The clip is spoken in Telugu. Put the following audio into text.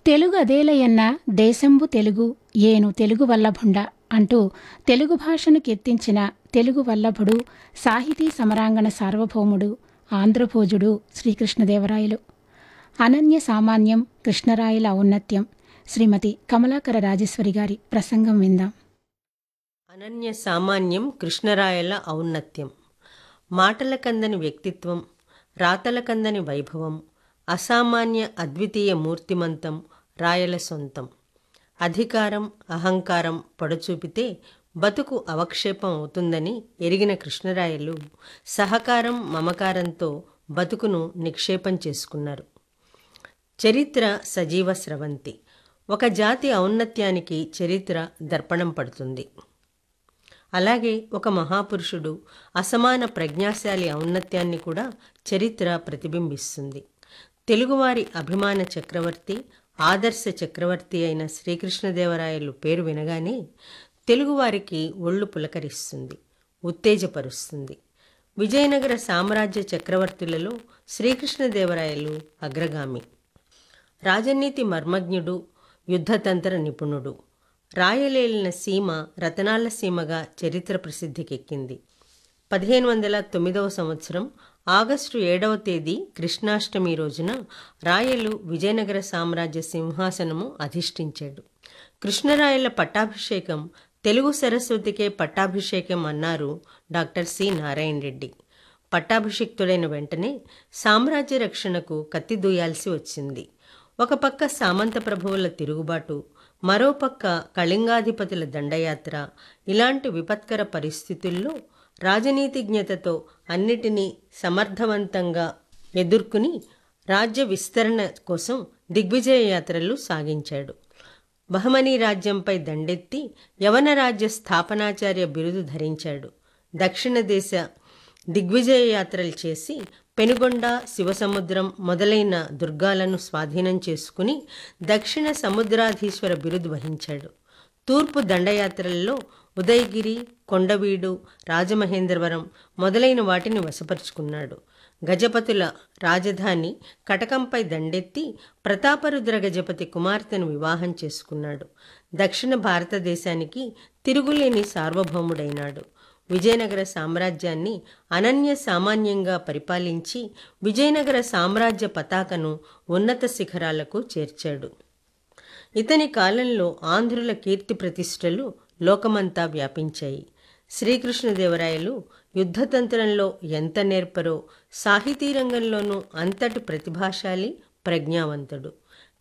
తెలుగు అదేలయన్న దేశంబు తెలుగు ఏను తెలుగు వల్లభుండ అంటూ తెలుగు భాషను కీర్తించిన తెలుగు వల్లభుడు సాహితీ సమరాంగణ సార్వభౌముడు ఆంధ్రభోజుడు శ్రీకృష్ణదేవరాయలు అనన్య సామాన్యం కృష్ణరాయల ఔన్నత్యం శ్రీమతి కమలాకర రాజేశ్వరి గారి ప్రసంగం విందాం అనన్య సామాన్యం కృష్ణరాయల ఔన్నత్యం మాటల కందని వ్యక్తిత్వం రాతల కందని వైభవం అసామాన్య అద్వితీయ మూర్తిమంతం రాయల సొంతం అధికారం అహంకారం పొడచూపితే బతుకు అవక్షేపం అవుతుందని ఎరిగిన కృష్ణరాయలు సహకారం మమకారంతో బతుకును నిక్షేపం చేసుకున్నారు చరిత్ర సజీవ స్రవంతి ఒక జాతి ఔన్నత్యానికి చరిత్ర దర్పణం పడుతుంది అలాగే ఒక మహాపురుషుడు అసమాన ప్రజ్ఞాశాలి ఔన్నత్యాన్ని కూడా చరిత్ర ప్రతిబింబిస్తుంది తెలుగువారి అభిమాన చక్రవర్తి ఆదర్శ చక్రవర్తి అయిన శ్రీకృష్ణదేవరాయలు పేరు వినగానే తెలుగువారికి ఒళ్ళు పులకరిస్తుంది ఉత్తేజపరుస్తుంది విజయనగర సామ్రాజ్య చక్రవర్తులలో శ్రీకృష్ణదేవరాయలు అగ్రగామి రాజనీతి మర్మజ్ఞుడు యుద్ధతంత్ర నిపుణుడు రాయలేలిన సీమ రతనాల సీమగా చరిత్ర ప్రసిద్ధికెక్కింది పదిహేను వందల తొమ్మిదవ సంవత్సరం ఆగస్టు ఏడవ తేదీ కృష్ణాష్టమి రోజున రాయలు విజయనగర సామ్రాజ్య సింహాసనము అధిష్ఠించాడు కృష్ణరాయల పట్టాభిషేకం తెలుగు సరస్వతికే పట్టాభిషేకం అన్నారు డాక్టర్ సి నారాయణ రెడ్డి పట్టాభిషిక్తుడైన వెంటనే సామ్రాజ్య రక్షణకు కత్తి దూయాల్సి వచ్చింది ఒక పక్క సామంత ప్రభువుల తిరుగుబాటు మరోపక్క కళింగాధిపతుల దండయాత్ర ఇలాంటి విపత్కర పరిస్థితుల్లో రాజనీతిజ్ఞతతో అన్నిటినీ సమర్థవంతంగా ఎదుర్కొని రాజ్య విస్తరణ కోసం దిగ్విజయ యాత్రలు సాగించాడు బహమనీ రాజ్యంపై దండెత్తి యవన రాజ్య స్థాపనాచార్య బిరుదు ధరించాడు దక్షిణ దేశ దిగ్విజయ యాత్రలు చేసి పెనుగొండ శివసముద్రం మొదలైన దుర్గాలను స్వాధీనం చేసుకుని దక్షిణ సముద్రాధీశ్వర బిరుదు వహించాడు తూర్పు దండయాత్రల్లో ఉదయగిరి కొండవీడు రాజమహేంద్రవరం మొదలైన వాటిని వశపరుచుకున్నాడు గజపతుల రాజధాని కటకంపై దండెత్తి ప్రతాపరుద్ర గజపతి కుమార్తెను వివాహం చేసుకున్నాడు దక్షిణ భారతదేశానికి తిరుగులేని సార్వభౌముడైనాడు విజయనగర సామ్రాజ్యాన్ని అనన్య సామాన్యంగా పరిపాలించి విజయనగర సామ్రాజ్య పతాకను ఉన్నత శిఖరాలకు చేర్చాడు ఇతని కాలంలో ఆంధ్రుల కీర్తి ప్రతిష్టలు లోకమంతా వ్యాపించాయి శ్రీకృష్ణదేవరాయలు యుద్ధతంత్రంలో ఎంత నేర్పరో సాహితీ రంగంలోనూ అంతటి ప్రతిభాశాలి ప్రజ్ఞావంతుడు